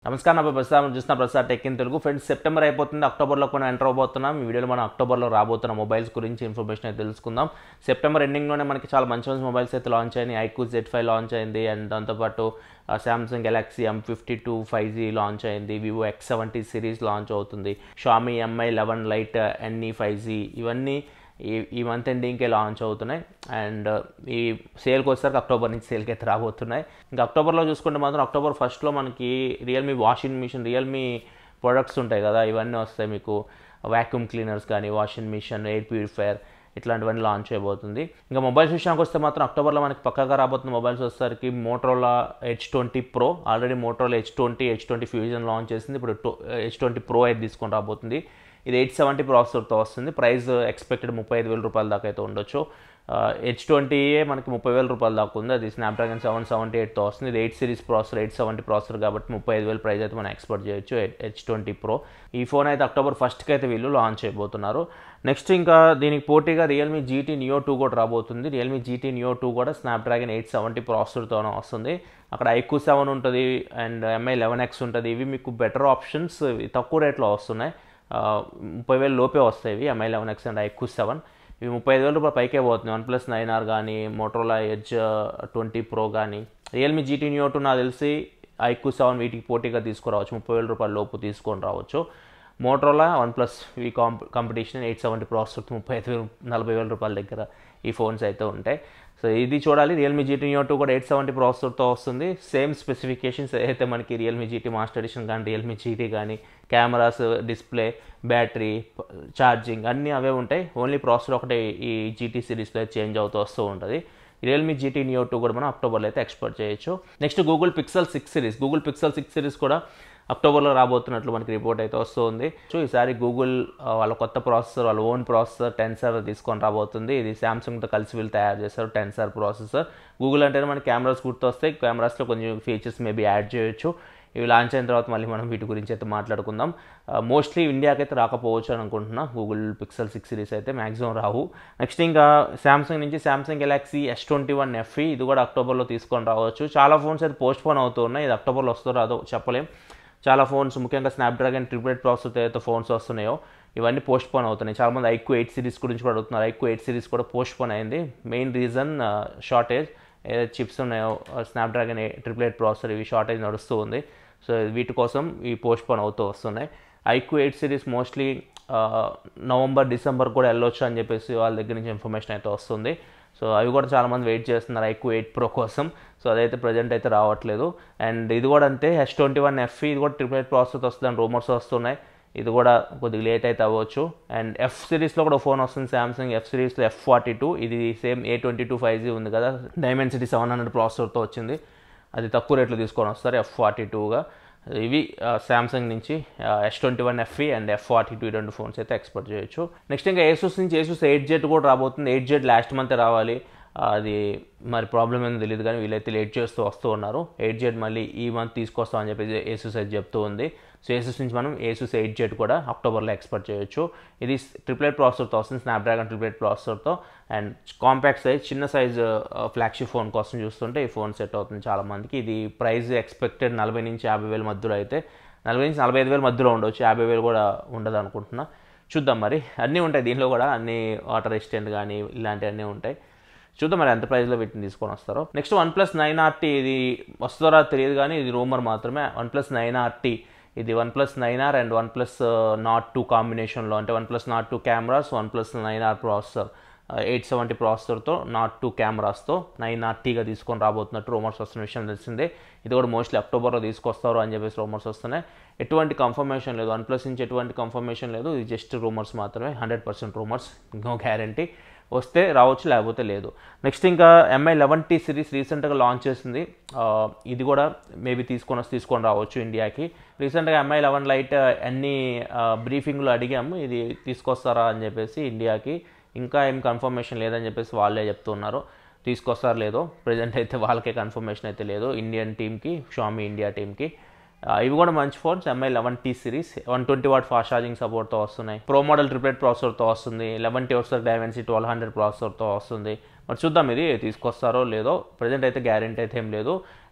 నమస్కారం నా పేరు ప్రసాద్ మనం చూస్తున్న Prasad tech in Telugu friends September అయిపోతుంది అక్టోబర్లో కొన్ని ఎంటర్ అవబోతున్నాం ఈ వీడియోలో మనం అక్టోబర్లో రాబోతున్న మొబైల్స్ గురించి ఇన్ఫర్మేషన్ అయితే తెలుసుకుందాం సెప్టెంబర్ ఎండింగ్లోనే మనకి చాలా మంచి మంచి మొబైల్స్ అయితే లాంచ్ అయినాయి ఐక్యూ జెడ్ ఫైవ్ లాంచ్ అయింది అండ్ దాంతోపాటు Samsung Galaxy M fifty two five G launch అయింది Vivo X seventy series launch అవుతుంది Xiaomi Mi eleven lite NE five G ఇవన్నీ ఈ ఈ మంత్ ఎండింగ్కే లాంచ్ అవుతున్నాయి అండ్ ఈ సేల్కి వచ్చేసరికి అక్టోబర్ నుంచి సేల్కి అయితే రాబోతున్నాయి ఇంకా అక్టోబర్లో చూసుకుంటే మాత్రం అక్టోబర్ ఫస్ట్లో మనకి Realme washing machine Realme products ఉంటాయి కదా ఇవన్నీ వస్తాయి మీకు వ్యాక్యూమ్ క్లీనర్స్ కానీ వాషింగ్ మిషన్ ఎయిర్ ప్యూరిఫైయర్ ఇట్లాంటివన్నీ లాంచ్ అయిపోతుంది ఇంకా మొబైల్స్ విషయానికి వస్తే మాత్రం అక్టోబర్లో మనకి పక్కగా రాబోతున్న మొబైల్స్ వచ్చేసరికి Motorola edge twenty pro already Motorola edge twenty edge twenty fusion launch చేసింది ఇప్పుడు హెచ్ ట్వంటీ ప్రో అయితే తీసుకొని రాబోతుంది ఇది ఎయిట్ సెవెంటీ ప్రాసెసర్తో వస్తుంది ప్రైస్ ఎక్స్పెక్టెడ్ ముప్పై ఐదు వేల రూపాయల దాకా అయితే ఉండొచ్చు హెచ్ ట్వంటీఏ మనకి ముప్పై వేల రూపాయల దాకా ఉంది అది స్నాప్డ్రాగన్ సెవెన్ సెవెంటీ ఎయిట్తో వస్తుంది ఇది eight series processor eight seventy processor కాబట్టి ముప్పై ఐదు వేల ప్రైస్ అయితే మనం ఎక్స్పెక్ట్ చేయొచ్చు హెచ్ ట్వంటీ ప్రో ఈ ఫోన్ అయితే అక్టోబర్ ఫస్ట్కి అయితే వీళ్ళు లాంచ్ అయిపోతున్నారు నెక్స్ట్ ఇంకా దీనికి పోటీగా రియల్మీ జీటీ నియో టూ కూడా రాబోతుంది రియల్మీ జీటీ నియో టూ కూడా స్నాప్డ్రాగన్ ఎయిట్ సెవెంటీ ప్రాసెసర్తోనే వస్తుంది అక్కడ ఐక్యూ సెవెన్ ఉంటుంది అండ్ ఎంఐ లెవెన్ ఎక్స్ ఉంటుంది ఇవి మీకు బెటర్ ఆప్షన్స్ తక్కువ రేట్లో వస్తున్నాయి ముప్పై వేలు లోపే వస్తాయి ఇవి Mi eleven X and iQOO seven ఇవి ముప్పై ఐదు వేల రూపాయలు పైకే పోతుంది వన్ ప్లస్ నైన్ ఆర్ కానీ మోటరోలా ఎడ్జ్ ట్వంటీ ప్రో కానీ రియల్మీ జీటీ న్యూ టూ నాకు తెలిసి ఐక్యూ సెవెన్ వీటికి పోటీగా తీసుకురావచ్చు ముప్పై వేల రూపాయల లోపు తీసుకొని రావచ్చు మోటరోలా వన్ ప్లస్ ఈ కాంప్ కాంపిటీషన్ ఎయిట్ సెవెంటీ ప్రాసెసర్ ముప్పై ఐదు వేలు నలభై వేల రూపాయల దగ్గర ఈ ఫోన్స్ అయితే ఉంటాయి సో ఇది చూడాలి రియల్మీ జీటీ న్యూ టూ కూడా ఎయిట్ సెవెంటీ ప్రాసెసర్తో వస్తుంది సేమ్ స్పెసిఫికేషన్స్ అయితే మనకి రియల్మీ జీటీ మాస్టర్ ఎడిషన్ కానీ రియల్మీ జీటీ కానీ కెమెరాస్ డిస్ప్లే బ్యాటరీ ఛార్జింగ్ అన్నీ అవే ఉంటాయి ఓన్లీ ప్రాసెసర్ ఒకటే ఈ జీటీ సిరీస్లో చేంజ్ అవుతూ వస్తూ ఉంటుంది రియల్మీ జీటీ నియో టూ కూడా మనం అక్టోబర్లో అయితే ఎక్స్పెక్ట్ చేయొచ్చు next Google Pixel six series Google Pixel six series కూడా అక్టోబర్లో రాబోతున్నట్లు మనకి రిపోర్ట్ అయితే వస్తుంది సో ఈసారి గూగుల్ వాళ్ళ కొత్త ప్రాసెసర్ వాళ్ళ ఓన్ ప్రాసెసర్ టెన్సర్ తీసుకొని రాబోతుంది ఇది శాంసంగ్తో కలిసి వీళ్ళు తయారు చేస్తారు టెన్సర్ ప్రాసెసర్ గూగుల్ అంటేనే మనకి కెమెరాస్ గుర్తొస్తాయి కెమెరాస్లో కొంచెం ఫీచర్స్ మేబీ యాడ్ చేయొచ్చు ఇవి లాంచ్ అయిన తర్వాత మళ్ళీ మనం వీటి గురించి అయితే మాట్లాడుకుందాం మోస్ట్లీ ఇండియాకి అయితే రాకపోవచ్చు అని అనుకుంటున్నా గూగుల్ పిక్సెల్ సిక్స్ సిరీస్ అయితే మ్యాక్సిమం రావు నెక్స్ట్ ఇంకా శాంసంగ్ నుంచి Samsung Galaxy S twenty one FE ఇది కూడా అక్టోబర్లో తీసుకొని రావచ్చు చాలా ఫోన్స్ అయితే పోస్ట్ పోన్ అవుతూ ఉన్నాయి ఇది అక్టోబర్లో వస్తుందో రాదో చెప్పలేం చాలా ఫోన్స్ ముఖ్యంగా స్నాప్డ్రాగన్ ట్రిపుల్ ఎయిట్ ప్రాసెసర్ ఏదైతే ఫోన్స్ వస్తున్నాయో ఇవన్నీ పోస్ట్ పోన్ అవుతున్నాయి చాలామంది ఐక్యూ ఎయిట్ సిరీస్ గురించి కూడా అడుగుతున్నారు ఐక్యూ ఎయిట్ సిరీస్ కూడా పోస్ట్ పోన్ అయింది మెయిన్ రీజన్ షార్టేజ్ ఏదైతే చిప్స్ ఉన్నాయో స్నాప్డ్రాగన్ ట్రిపుల్ ఎయిట్ ప్రాసెసర్ ఇవి షార్టేజ్ నడుస్తూ ఉంది సో వీటి కోసం ఈ పోస్ట్ పోన్ అవుతూ వస్తున్నాయి iQOO eight series mostly November December కూడా వెళ్ళొచ్చు అని చెప్పేసి వాళ్ళ దగ్గర నుంచి ఇన్ఫర్మేషన్ అయితే వస్తుంది సో అవి కూడా చాలామంది వెయిట్ చేస్తున్నారు ఐక్యూ ఎయిట్ ప్రో కోసం సో అదైతే ప్రజెంట్ అయితే రావట్లేదు అండ్ ఇది కూడా అంతే హెచ్ ట్వంటీ వన్ ఎఫ్ ఇది కూడా ట్రిపుల్ ఎయిట్ ప్రాసెస్ వస్తుందని రూమర్స్ వస్తున్నాయి ఇది కూడా కొద్దిగా లేట్ అయితే అవ్వచ్చు అండ్ ఎఫ్ సిరీస్లో కూడా ఫోన్ వస్తుంది సామ్సంగ్ ఎఫ్ సిరీస్లో ఎఫ్ ఫార్టీ టూ ఇది same A twenty two five G ఉంది కదా డైమెన్సిటీ సెవెన్ హండ్రెడ్ ప్రాసెసర్తో వచ్చింది అది తక్కువ రేట్లో తీసుకొని వస్తారు ఎఫ్ ఫార్టీ టూగా ఇవి శాంసంగ్ నుంచి S twenty one FE and F forty two రెండు ఫోన్స్ అయితే ఎక్స్పెక్ట్ చేయొచ్చు నెక్స్ట్ ఇంకా ఏసూస్ నుంచి ఏసూస్ ఎయిట్ జెడ్ కూడా రాబోతుంది ఎయిట్ జెడ్ లాస్ట్ మంత్ రావాలి అది మరి ప్రాబ్లం ఏందో తెలియదు కానీ వీళ్ళైతే లేట్ చేస్తూ వస్తూ ఉన్నారు ఎయిట్ జెడ్ మళ్ళీ ఈ మంత్ తీసుకొస్తామని చెప్పేసి ఏసూస్ అయితే చెప్తూ ఉంది సో ఏసూస్ నుంచి మనం ఏసూస్ ఎయిట్ జెడ్ కూడా అక్టోబర్లో ఎక్స్పెక్ట్ చేయొచ్చు ఇది ట్రిపుల్ ఎయిట్ ప్రాసెసర్తో వస్తుంది స్నాప్డ్రాగన్ ట్రిపుల్ ఎయిట్ ప్రాసెసర్తో అండ్ కాంపాక్ట్ సైజ్ చిన్న సైజ్ ఫ్లాగ్షిప్ ఫోన్ కోసం చూస్తుంటే ఈ ఫోన్ సెట్ అవుతుంది చాలా మందికి ఇది ప్రైస్ ఎక్స్పెక్టెడ్ నలభై నుంచి యాభై వేల మధ్యలో అయితే నలభై నుంచి నలభై ఐదు వేల మధ్యలో ఉండొచ్చు యాభై వేలు కూడా ఉండదు అనుకుంటున్నా చూద్దాం మరి అన్నీ ఉంటాయి దీనిలో కూడా అన్ని వాటర్ రెసిస్టెంట్ కానీ ఇలాంటివన్నీ ఉంటాయి చూద్దాం మరి ఎంత ప్రైస్లో వీటిని తీసుకొని వస్తారో next OnePlus nine RT ఇది వస్తుందో తెలియదు కానీ ఇది రూమర్ మాత్రమే వన్ ప్లస్ నైన్ ఆర్టీ ఇది OnePlus nine R and OnePlus Nord two కాంబినేషన్లో అంటే OnePlus Nord two cameras OnePlus nine R processor eight seventy ప్రాసెసర్తో నాట్ టూ కెమెరాస్తో నైన్ ఆర్టీగా తీసుకొని రాబోతున్నట్టు రూమర్స్ వస్తున్న విషయం తెలిసిందే ఇది కూడా మోస్ట్లీ అక్టోబర్లో తీసుకొస్తారు అని చెప్పేసి రూమర్స్ వస్తున్నాయి ఎటువంటి కన్ఫర్మేషన్ లేదు వన్ ప్లస్ నుంచి ఎటువంటి కన్ఫర్మేషన్ లేదు ఇది జస్ట్ రూమర్స్ మాత్రమే hundred percent rumours no guarantee వస్తే రావచ్చు లేకపోతే లేదు నెక్స్ట్ ఇంకా ఎంఐ లెవెన్ టీ సిరీస్ రీసెంట్గా లాంచ్ చేసింది ఇది కూడా మేబీ తీసుకొని వస్తే తీసుకొని రావచ్చు ఇండియాకి రీసెంట్గా ఎంఐ లెవెన్ లైట్ అన్ని బ్రీఫింగ్లో అడిగాము ఇది తీసుకొస్తారా అని చెప్పేసి ఇండియాకి ఇంకా ఏం కన్ఫర్మేషన్ లేదని చెప్పేసి వాళ్ళే చెప్తున్నారు తీసుకొస్తారు లేదో ప్రజెంట్ అయితే వాళ్ళకే కన్ఫర్మేషన్ అయితే లేదు ఇండియన్ టీమ్కి షామీ ఇండియా టీమ్కి ఇవి కూడా మంచి phones Mi eleven T series one twenty watt fast charging సపోర్ట్తో వస్తున్నాయి ప్రో మోడల్ ట్రిప్లెట్ ప్రాసెసర్తో వస్తుంది లెవెన్ టీ వస్తుంది డైమెన్సీ ట్వెల్వ్ హండ్రెడ్ ప్రాసెసర్తో వస్తుంది మరి చూద్దాం ఇది తీసుకొస్తారో లేదో ప్రజెంట్ అయితే గ్యారెంటీ అయితే ఏం లేదు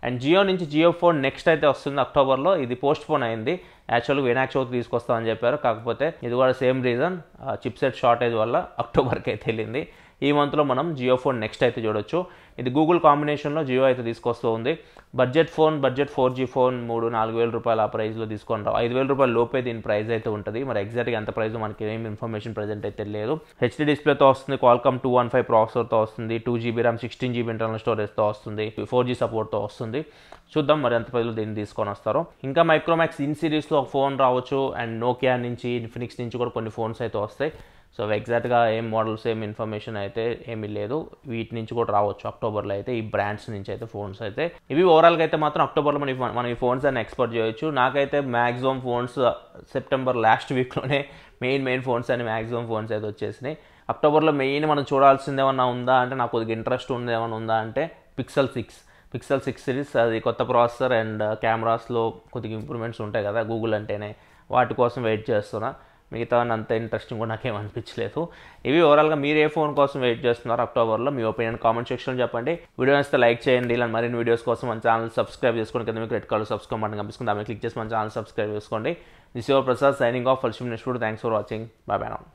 అండ్ జియో నుంచి జియో ఫోన్ నెక్స్ట్ అయితే వస్తుంది అక్టోబర్లో ఇది పోస్ట్ పోన్ అయింది యాక్చువల్గా వినాయక చవితి తీసుకొస్తామని చెప్పారు కాకపోతే ఇది కూడా సేమ్ రీజన్ చిప్సెట్ షార్టేజ్ వల్ల అక్టోబర్కి అయితే వెళ్ళింది ఈ మంత్లో మనం జియో ఫోన్ నెక్స్ట్ అయితే చూడొచ్చు ఇది గూగుల్ కాంబినేషన్లో జియో అయితే తీసుకొస్తూ ఉంది budget phone budget four G phone మూడు నాలుగు వేల రూపాయల ఆ ప్రైస్లో తీసుకొని రావు ఐదు వేల రూపాయల లోపే దీని ప్రైస్ అయితే ఉంటుంది మరి ఎగ్జాక్ట్గా ఎంత ప్రైస్ మనకి ఏం ఇన్ఫర్మేషన్ ప్రజెంట్ అయితే లేదు హెచ్డీ డిస్ప్లేతో వస్తుంది క్వాల్కమ్ టూ వన్ ఫైవ్ ప్రాసెసర్తో వస్తుంది two GB RAM sixteen GB internal స్టోరేజ్తో వస్తుంది ఫోర్ జీ సపోర్ట్తో వస్తుంది చూద్దాం మరి ఎంత ప్రైస్లో దీన్ని తీసుకొని వస్తారో ఇంకా మైక్రోమాక్స్ ఇన్ సిరీస్లో ఒక ఫోన్ రావచ్చు అండ్ నోకియా నుంచి ఇన్ఫినిక్స్ నుంచి కూడా కొన్ని ఫోన్స్ అయితే వస్తాయి సో ఎగ్జాక్ట్గా ఏం మోడల్స్ ఏం ఇన్ఫర్మేషన్ అయితే ఏమీ లేదు వీటి నుంచి కూడా రావచ్చు అక్టోబర్లో అయితే ఈ బ్రాండ్స్ నుంచి అయితే ఫోన్స్ అయితే ఇవి ఓవరాల్గా అయితే మాత్రం అక్టోబర్లో మనం ఇవి- మనం ఈ ఫోన్స్ అని ఎక్స్పోర్ట్ చేయొచ్చు నాకైతే మ్యాక్సిమం ఫోన్స్ సెప్టెంబర్ లాస్ట్ వీక్లోనే మెయిన్ మెయిన్ ఫోన్స్ అని మ్యాక్సిమం ఫోన్స్ అయితే వచ్చేసినాయి అక్టోబర్లో మెయిన్ మనం చూడాల్సింది ఏమన్నా ఉందా అంటే నాకు కొద్దిగా ఇంట్రెస్ట్ ఉంది ఏమన్నా ఉందా అంటే Pixel six Pixel six series అది కొత్త ప్రాసెసర్ అండ్ కెమెరాస్లో కొద్దిగా ఇంప్రూవ్మెంట్స్ ఉంటాయి కదా గూగుల్ అంటేనే వాటి కోసం వెయిట్ చేస్తున్నా మిగతా అంత ఇంట్రెస్టింగ్ కూడా నాకేం అనిపించలేదు ఇవి ఓవరాల్గా మీరు ఏ ఫోన్ కోసం వెయిట్ చేస్తున్నారు అక్టోబర్లో మీ ఒపీనియన్ కామెంట్ సెక్షన్లో చెప్పండి వీడియో నచ్చితే లైక్ చేయండి ఇలా మరిన్ని వీడియోస్ కోసం మన ఛానల్ సబ్స్క్రైబ్ చేసుకోండి కింద మీకు రెడ్ కలర్ సబ్స్క్రైబ్ బటన్ కనిపిస్తుంది దాన్ని క్లిక్ చేసి మన ఛానల్ సబ్స్క్రైబ్ చేసుకోండి this your Prasad signing off ఫల్షిమ్ next thanks for watching bye bye now